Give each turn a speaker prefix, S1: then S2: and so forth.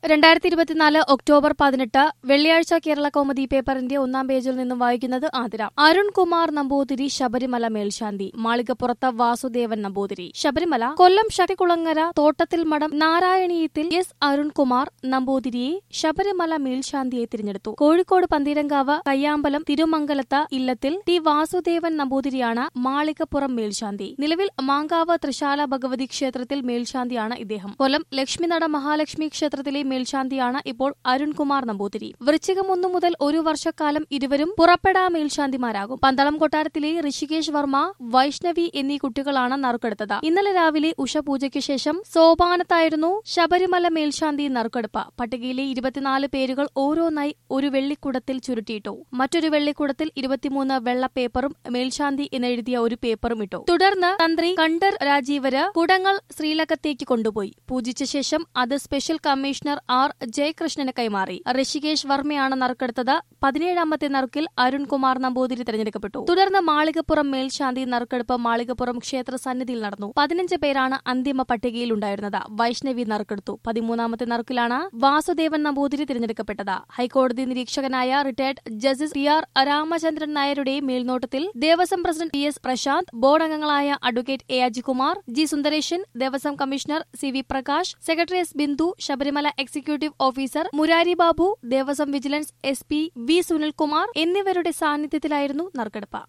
S1: രണ്ടായിരത്തി ഇരുപത്തിനാല് ഒക്ടോബർ പതിനെട്ട് വെള്ളിയാഴ്ച കേരള കൗമുദി പേപ്പറിന്റെ ഒന്നാം പേജിൽ നിന്നും വായിക്കുന്നത് ആതിര അരുൺകുമാർ നമ്പൂതിരി ശബരിമല മേൽശാന്തി മാളികപ്പുറത്ത് വാസുദേവൻ നമ്പൂതിരി ശബരിമല കൊല്ലം ശക്തികുളങ്ങര തോട്ടത്തിൽ മഠം നാരായണീയത്തിൽ എസ് അരുൺകുമാർ നമ്പൂതിരിയെ ശബരിമല മേൽശാന്തിയെ തിരഞ്ഞെടുത്തു കോഴിക്കോട് പന്തീരങ്കാവ് കയ്യാമ്പലം തിരുമംഗലത്ത് ഇല്ലത്തിൽ ടി വാസുദേവൻ നമ്പൂതിരിയാണ് മാളികപ്പുറം മേൽശാന്തി നിലവിൽ മാങ്കാവ് തൃശാല ഭഗവതി ക്ഷേത്രത്തിൽ മേൽശാന്തിയാണ് ഇദ്ദേഹം കൊല്ലം ലക്ഷ്മിനട മഹാലക്ഷ്മി ക്ഷേത്രത്തിലെ മേൽശാന്തിയാണ് ഇപ്പോൾ അരുൺകുമാർ നമ്പൂതിരി വൃശ്ചികം ഒന്നു മുതൽ ഒരു വർഷക്കാലം ഇരുവരും പുറപ്പെടാ മേൽശാന്തിമാരാകും പന്തളം കൊട്ടാരത്തിലെ ഋഷികേശ് വർമ്മ വൈഷ്ണവി എന്നീ കുട്ടികളാണ് നറുക്കെടുത്തത് ഇന്നലെ രാവിലെ ഉഷപൂജയ്ക്ക് ശേഷം സോപാനത്തായിരുന്നു ശബരിമല മേൽശാന്തി നറുക്കെടുപ്പ് പട്ടികയിലെ ഇരുപത്തിനാല് പേരുകൾ ഓരോന്നായി ഒരു വെള്ളിക്കുടത്തിൽ ചുരുട്ടിയിട്ടു മറ്റൊരു വെള്ളിക്കുടത്തിൽ ഇരുപത്തിമൂന്ന് വെള്ള പേപ്പറും മേൽശാന്തി എന്നെഴുതിയ ഒരു പേപ്പറും ഇട്ടു തുടർന്ന് തന്ത്രി കണ്ടർ രാജീവര് കുടങ്ങൾ ശ്രീലകത്തേക്ക് കൊണ്ടുപോയി പൂജിച്ച ശേഷം അത് സ്പെഷ്യൽ കമ്മീഷണർ ആർ ജയകൃഷ്ണന് കൈമാറി ഋഷികേശ് വർമ്മയാണ് നറുക്കെടുത്തത് പതിനേഴാമത്തെ നറുക്കിൽ അരുൺകുമാർ നമ്പൂതിരി തെരഞ്ഞെടുക്കപ്പെട്ടു തുടർന്ന് മാളികപ്പുറം മേൽശാന്തി നറുക്കെടുപ്പ് മാളികപ്പുറം ക്ഷേത്ര സന്നിധിയിൽ നടന്നു പതിനഞ്ച് പേരാണ് അന്തിമ പട്ടികയിലുണ്ടായിരുന്നത് വൈഷ്ണവി നറുക്കെടുത്തു പതിമൂന്നാമത്തെ നറുക്കിലാണ് വാസുദേവൻ നമ്പൂതിരി തിരഞ്ഞെടുക്കപ്പെട്ടത് ഹൈക്കോടതി നിരീക്ഷകനായ retired justice P R Ramachandran നായരുടെ മേൽനോട്ടത്തിൽ Devaswom president P S Prashanth board അംഗങ്ങളായ advocate A Ajikumar G Sundaresan Devaswom commissioner C V Prakash secretary S Bindu Sabarimala executive officer Murari Babu Devaswom vigilance S P V Sunilkumar എന്നിവരുടെ സാന്നിധ്യത്തിലായിരുന്നു നറുക്കെടുപ്പ്